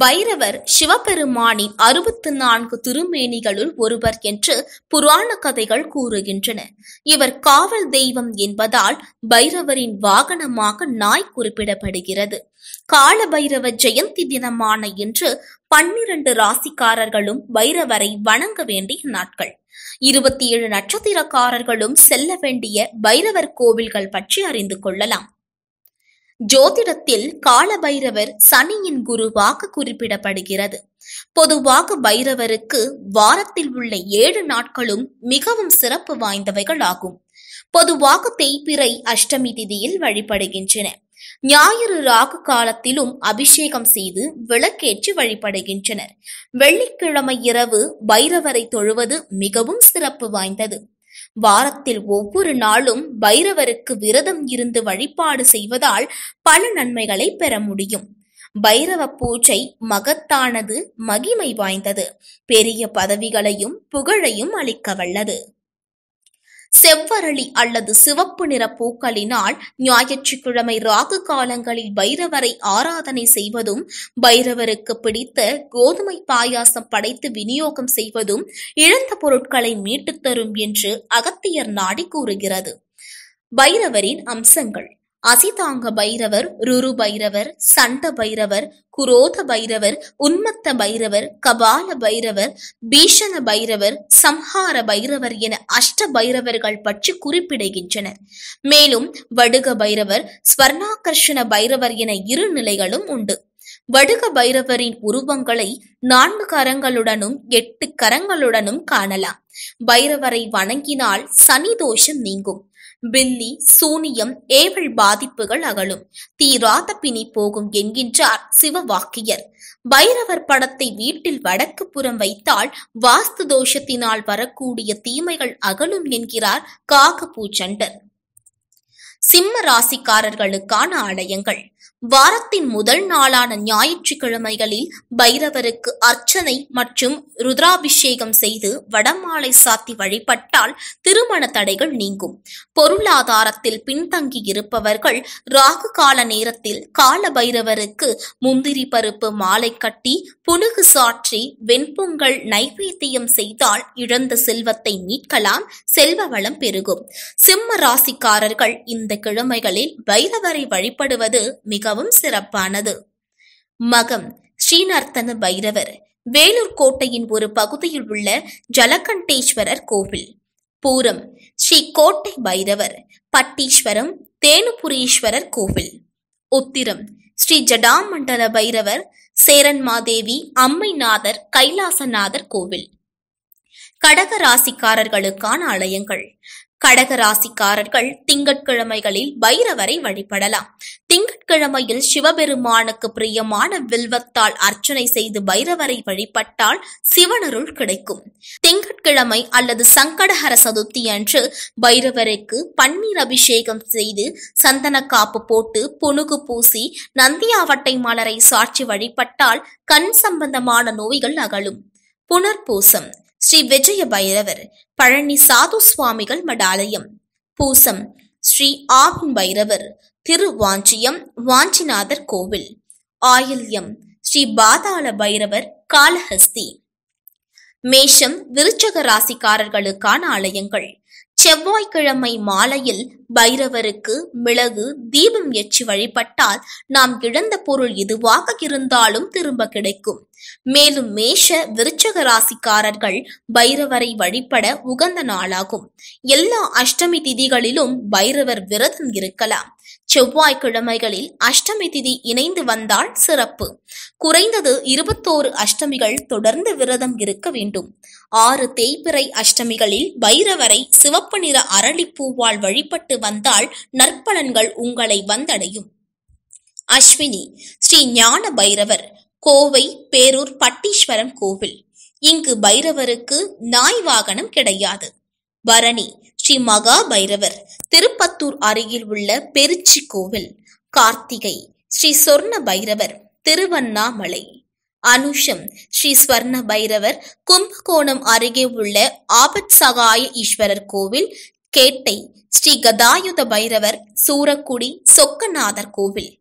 பைரவர் சிவபெருமானின் அறுபத்து நான்கு திருமேனிகளுள் ஒருவர் என்று புராண கதைகள் கூறுகின்றன இவர் காவல் தெய்வம் என்பதால் பைரவரின் வாகனமாக நாய் குறிப்பிடப்படுகிறது கால பைரவ ஜெயந்தி தினமான இன்று பன்னிரண்டு ராசிக்காரர்களும் பைரவரை வணங்க வேண்டிய நாட்கள் இருபத்தி ஏழு நட்சத்திரக்காரர்களும் செல்ல வேண்டிய பைரவர் கோவில்கள் பற்றி அறிந்து கொள்ளலாம் ஜோதிடத்தில் கால பைரவர் சனியின் குருவாக குறிப்பிடப்படுகிறது பொதுவாக பைரவருக்கு வாரத்தில் உள்ள ஏழு நாட்களும் மிகவும் சிறப்பு வாய்ந்தவைகள் ஆகும் பொதுவாக தேய்பிறை அஷ்டமி திதியில் வழிபடுகின்றன ஞாயிறு ராகு காலத்திலும் அபிஷேகம் செய்து விளக்கேற்றி வழிபடுகின்றனர் வெள்ளிக்கிழமை இரவு பைரவரை தொழுவது மிகவும் சிறப்பு வாய்ந்தது வாரத்தில் ஒவ்வொரு நாளும் பைரவருக்கு விரதம் இருந்து வழிபாடு செய்வதால் பல நன்மைகளை பெற முடியும் பைரவ பூஜை மகத்தானது மகிமை வாய்ந்தது பெரிய பதவிகளையும் புகழையும் அளிக்க வல்லது செவ்வரளி அல்லது சிவப்பு நிற பூக்களினால் ஞாயிற்றுக்கிழமை ராகு காலங்களில் பைரவரை ஆராதனை செய்வதும் பைரவருக்கு பிடித்த கோதுமை பாயாசம் படைத்து விநியோகம் செய்வதும் இழந்த பொருட்களை மீட்டுத் தரும் என்று அகத்தியர் நாடி கூறுகிறது பைரவரின் அம்சங்கள் அசிதாங்க பைரவர் ருரு பைரவர் சண்ட பைரவர் குரோத பைரவர் உன்மத்த பைரவர் கபால பைரவர் பீஷண பைரவர் சம்ஹார பைரவர் என அஷ்ட பைரவர்கள் பற்றி குறிப்பிடுகின்றனர் மேலும் வடுக பைரவர் ஸ்வர்ணாகர்ஷண பைரவர் என இரு நிலைகளும் உண்டு வடுக பைரவரின் உருவங்களை நான்கு கரங்களுடனும் எட்டு கரங்களுடனும் காணலாம் பைரவரை வணங்கினால் சனி தோஷம் நீங்கும் பில்லி சூனியம் ஏவல் பாதிப்புகள் அகலும் தீராத பிணி போகும் என்கின்றார் சிவவாக்கியர் பைரவர் படத்தை வீட்டில் வடக்கு புறம் வைத்தால் வாஸ்து தோஷத்தினால் வரக்கூடிய தீமைகள் அகலும் என்கிறார் காகபூச்சண்டர் சிம்ம ராசிக்காரர்களுக்கான ஆலயங்கள் வாரத்தின் முதல் நாளான ஞாயிற்றுக்கிழமைகளில் பைரவருக்கு அர்ச்சனை மற்றும் ருத்ராபிஷேகம் செய்து வடமாலை சாத்தி வழிபட்டால் திருமண தடைகள் நீங்கும் பொருளாதாரத்தில் பின்தங்கி இருப்பவர்கள் ராகு கால நேரத்தில் கால பைரவருக்கு முந்திரி பருப்பு மாலை கட்டி புனுகு சாற்றி வெண்பொங்கல் நைவேத்தியம் செய்தால் இழந்த செல்வத்தை மீட்கலாம் செல்வ வளம் பெருகும் சிம்ம ராசிக்காரர்கள் இந்த கிழமைகளில் பைரவரை வழிபடுவது மிகவும் சிறப்பானது மகம் ஸ்ரீநர்த்தன பைரவர் வேலூர் கோட்டையின் ஒரு பகுதியில் உள்ள ஜலகண்டேஸ்வரர் கோவில் பூரம் ஸ்ரீ கோட்டை பைரவர் பட்டீஸ்வரம் தேனுபுரீஸ்வரர் கோவில் உத்திரம் ஸ்ரீ ஜடாமண்டல பைரவர் சேரன்மாதேவி அம்மைநாதர் கைலாசநாதர் கோவில் கடக ராசிக்காரர்களுக்கான ஆலயங்கள் கடக ராசிக்காரர்கள் திங்கட்கிழமைகளில் பைரவரை வழிபடலாம் திங்கட்கிழமையில் சிவபெருமானுக்கு பிரியமான வில்வத்தால் அர்ச்சனை செய்து பைரவரை வழிபட்டால் சிவனருள் கிடைக்கும் திங்கட்கிழமை அல்லது சங்கடஹர சதுர்த்தி அன்று பைரவருக்கு பன்னீர் அபிஷேகம் செய்து சந்தன காப்பு போட்டு புனுகு பூசி நந்தியாவட்டை மலரை சாட்சி வழிபட்டால் கண் சம்பந்தமான நோய்கள் அகலும் புனர்பூசம் ஸ்ரீ விஜய பைரவர் பழனி சாது சுவாமிகள் மடாலயம் பூசம் ஸ்ரீ ஆவின் பைரவர் திருவாஞ்சியம் வாஞ்சிநாதர் கோவில் ஆயில்யம் ஸ்ரீ பாதாள பைரவர் காளஹஸ்தி மேஷம் விருச்சக ராசிக்காரர்களுக்கான ஆலயங்கள் செவ்வாய்க்கிழமை மாலையில் பைரவருக்கு மிளகு தீபம் ஏற்றி வழிபட்டால் நாம் இழந்த பொருள் எதுவாக இருந்தாலும் திரும்ப கிடைக்கும் மேலும் மேஷ விருச்சக ராசிக்காரர்கள் பைரவரை வழிபட உகந்த நாளாகும் எல்லா அஷ்டமி திதிகளிலும் பைரவர் விரதம் இருக்கலாம் செவ்வாய்க்கிழமைகளில் அஷ்டமி திதி இணைந்து வந்தால் சிறப்பு குறைந்தது இருபத்தோரு அஷ்டமிகள் தொடர்ந்து விரதம் இருக்க வேண்டும் ஆறு தேய்பிறை அஷ்டமிகளில் பைரவரை சிவப்பு நிற அரளிப்பூவால் வழிபட்டு வந்தால் நற்பலன்கள் உங்களை வந்தடையும் அஸ்வினி ஸ்ரீ ஞான பைரவர் கோவை பேரூர் பட்டீஸ்வரம் கோவில் இங்கு பைரவருக்கு நாய் வாகனம் கிடையாது பரணி ஸ்ரீ மகா பைரவர் திருப்பத்தூர் அருகில் உள்ள பெருச்சி கோவில் கார்த்திகை ஸ்ரீ சொர்ண பைரவர் திருவண்ணாமலை அனுஷம் ஸ்ரீ ஸ்வர்ண பைரவர் கும்பகோணம் அருகே உள்ள ஆபத் சகாய ஈஸ்வரர் கோவில் கேட்டை ஸ்ரீ கதாயுத பைரவர் சூரக்குடி சொக்கநாதர் கோவில்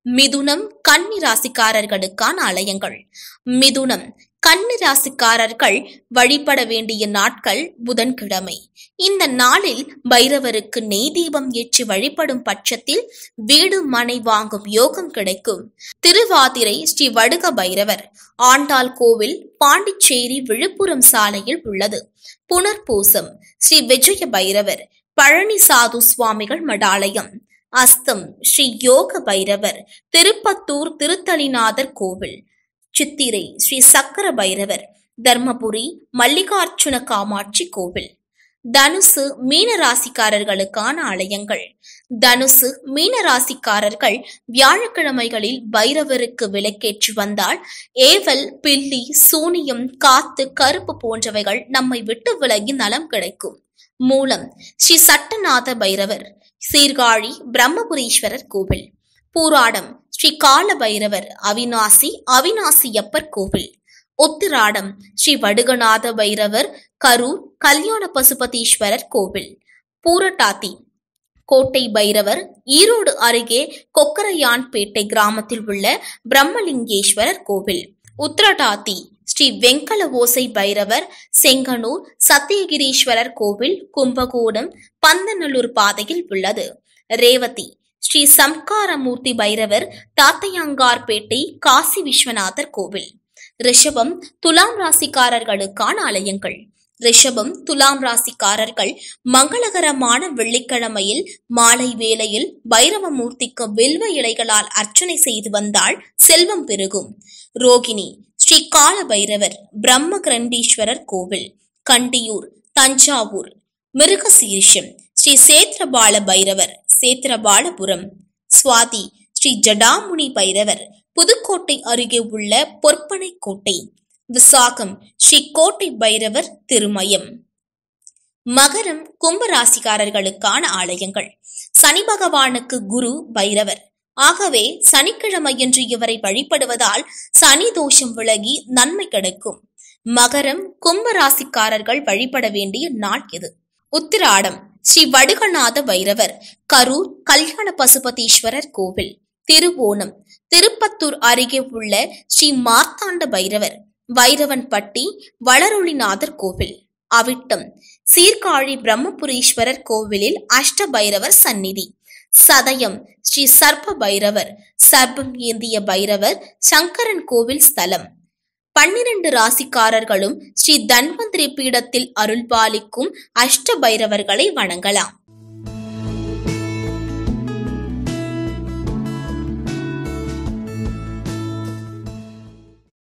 மிதுனம் கன்னி ராசிக்காரர்களுக்கான ஆலயங்கள் மிதுனம் கன்னி ராசிக்காரர்கள் வழிபட வேண்டிய நாட்கள் புதன்கிழமை இந்த நாளில் பைரவருக்கு நெய் தீபம் ஏற்றி வழிபடும் பட்சத்தில் வீடு மனை வாங்கும் யோகம் கிடைக்கும் திருவாதிரை ஸ்ரீ வடுக பைரவர் ஆண்டாள் கோவில் பாண்டிச்சேரி விழுப்புரம் சாலையில் உள்ளது புனர்பூசம் ஸ்ரீ விஜய பைரவர் பழனி சாது சுவாமிகள் மடாலயம் அஸ்தம் ஸ்ரீ யோக பைரவர் திருப்பத்தூர் திருத்தலிநாதர் கோவில் சித்திரை ஸ்ரீ சக்கர பைரவர் தர்மபுரி மல்லிகார்ச்சுன காமாட்சி கோவில் தனுசு மீன ராசிக்காரர்களுக்கான ஆலயங்கள் தனுசு மீன ராசிக்காரர்கள் வியாழக்கிழமைகளில் பைரவருக்கு விளக்கேற்றி வந்தால் ஏவல் பில்லி சூனியம் காத்து கருப்பு போன்றவைகள் நம்மை விட்டு விலகி நலம் கிடைக்கும் மூலம் ஸ்ரீ சட்டநாத பைரவர் சீர்காழி பிரம்மபுரீஸ்வரர் கோவில் பூராடம் ஸ்ரீ கால பைரவர் அவிநாசி அவிநாசியப்பர் கோவில் உத்திராடம் ஸ்ரீ வடுகநாத பைரவர் கரூர் கல்யாண பசுபதீஸ்வரர் கோவில் பூரட்டாத்தி கோட்டை பைரவர் ஈரோடு அருகே கொக்கரையான்பேட்டை கிராமத்தில் உள்ள பிரம்மலிங்கேஸ்வரர் கோவில் உத்திரட்டாத்தி ஸ்ரீ வெங்கல ஓசை பைரவர் செங்கனூர் சத்தியகிரீஸ்வரர் கோவில் கும்பகோணம் பந்தநல்லூர் பாதையில் உள்ளது ரேவதி ஸ்ரீ சம்காரமூர்த்தி பைரவர் தாத்தையங்கார்பேட்டை காசி விஸ்வநாதர் கோவில் ரிஷபம் துலாம் ராசிக்காரர்களுக்கான ஆலயங்கள் ரிஷபம் துலாம் ராசிக்காரர்கள் மங்களகரமான வெள்ளிக்கிழமையில் மாலை வேளையில் பைரவமூர்த்திக்கு வில்வ இலைகளால் அர்ச்சனை செய்து வந்தால் செல்வம் பெருகும் ரோகிணி ஸ்ரீ கால பைரவர் பிரம்ம கிரண்டீஸ்வரர் கோவில் கண்டியூர் தஞ்சாவூர் மிருகசீரிஷம் ஸ்ரீ சேத்திரபால பைரவர் சேத்திரபாலபுரம் சுவாதி ஸ்ரீ ஜடாமுனி பைரவர் புதுக்கோட்டை அருகே உள்ள பொற்பனை கோட்டை விசாகம் ஸ்ரீ கோட்டை பைரவர் திருமயம் மகரம் கும்ப ராசிக்காரர்களுக்கான ஆலயங்கள் சனி பகவானுக்கு குரு பைரவர் ஆகவே சனிக்கிழமையன்று இவரை வழிபடுவதால் சனி தோஷம் விலகி நன்மை கிடைக்கும் மகரம் கும்ப ராசிக்காரர்கள் வழிபட வேண்டிய நாள் இது உத்திராடம் ஸ்ரீ வடுகநாத பைரவர் கரூர் கல்யாண பசுபதீஸ்வரர் கோவில் திருவோணம் திருப்பத்தூர் அருகே உள்ள ஸ்ரீ மார்த்தாண்ட பைரவர் வைரவன்பட்டி வளரொளிநாதர் கோவில் அவிட்டம் சீர்காழி பிரம்மபுரீஸ்வரர் கோவிலில் அஷ்ட பைரவர் சந்நிதி சதயம் ஸ்ரீ சர்ப்ப பைரவர் சர்ப்பம் ஏந்திய பைரவர் சங்கரன் கோவில் ஸ்தலம் பன்னிரண்டு ராசிக்காரர்களும் ஸ்ரீ தன்வந்திரி பீடத்தில் அருள்பாலிக்கும் அஷ்ட பைரவர்களை வணங்கலாம்